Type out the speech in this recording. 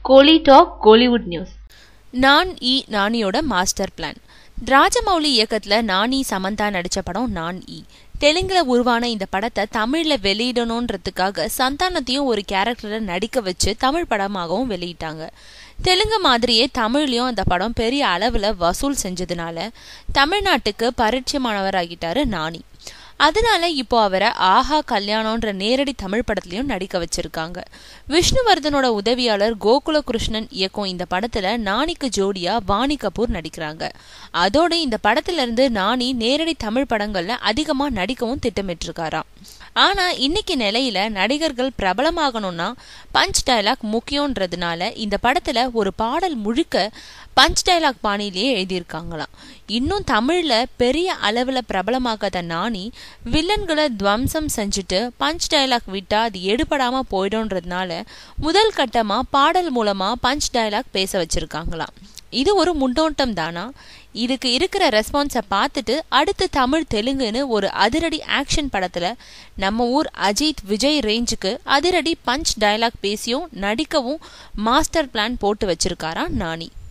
கோலி talk Kollywood news நான் இ நானியோட மாஸ்டர் பிளான் ராஜமௌலி இயக்கத்துல நானி சமந்தா நடிச்ச படம் நான் இ தெலுங்குல உருவான இந்த படத்தை தமிழ்ல வெளியிடணுன்றதுக்காக சந்தானத்தையும் ஒரு கேரக்டரை நடிக்க வச்சு தமிழ் படமாகவும் வெளியிட்டாங்க தெலுங்கு மாதிரியே தமிழ்லயும் அந்த படம் பெரிய அளவுல வசூல் செஞ்சதுனால தமிழ்நாட்டுக்கு பரிச்சயமானவராகிட்டாரு நானி அதனால இப்போ அவரை ஆஹா கல்யாணம்ன்ற நேரடி தமிழ் படத்துலயும் நடிக்க வச்சிருக்காங்க விஷ்ணுவர்தனோட உதவியாளர் கோகுல கிருஷ்ணன் இயக்கும் இந்த படத்துல நானிக்கு ஜோடியா வாணி கபூர் நடிக்கிறாங்க அதோட இந்த படத்துல இருந்து நானி நேரடி தமிழ் படங்கள்ல அதிகமா நடிக்கவும் திட்டமிட்டிருக்காராம் ஆனா இன்னைக்கு நிலையில நடிகர்கள் பிரபலமாகணும்னா பஞ்ச் டயலாக் முக்கியன்றதுனால இந்த படத்துல ஒரு பாடல் முழுக்க பஞ்ச் டயலாக் பாணியிலேயே எழுதியிருக்காங்களாம் இன்னும் தமிழ்ல பெரிய அளவுல பிரபலமாகாத நானி வில்லன்களை துவம்சம் செஞ்சுட்டு பஞ்ச் டயலாக் விட்டா அது எடுபடாம போயிடும்ன்றதுனால முதல் கட்டமா பாடல் மூலமா பஞ்ச் டயலாக் பேச வச்சிருக்காங்களாம் இது ஒரு முன்னோட்டம் தானா இதுக்கு இருக்கிற ரெஸ்பான்ஸை பார்த்துட்டு அடுத்து தமிழ் தெலுங்குன்னு ஒரு அதிரடி ஆக்ஷன் படத்துல நம்ம ஊர் அஜித் விஜய் ரேஞ்சுக்கு அதிரடி பஞ்ச் டயலாக் பேசியும் நடிக்கவும் மாஸ்டர் பிளான் போட்டு வச்சிருக்காரா நானி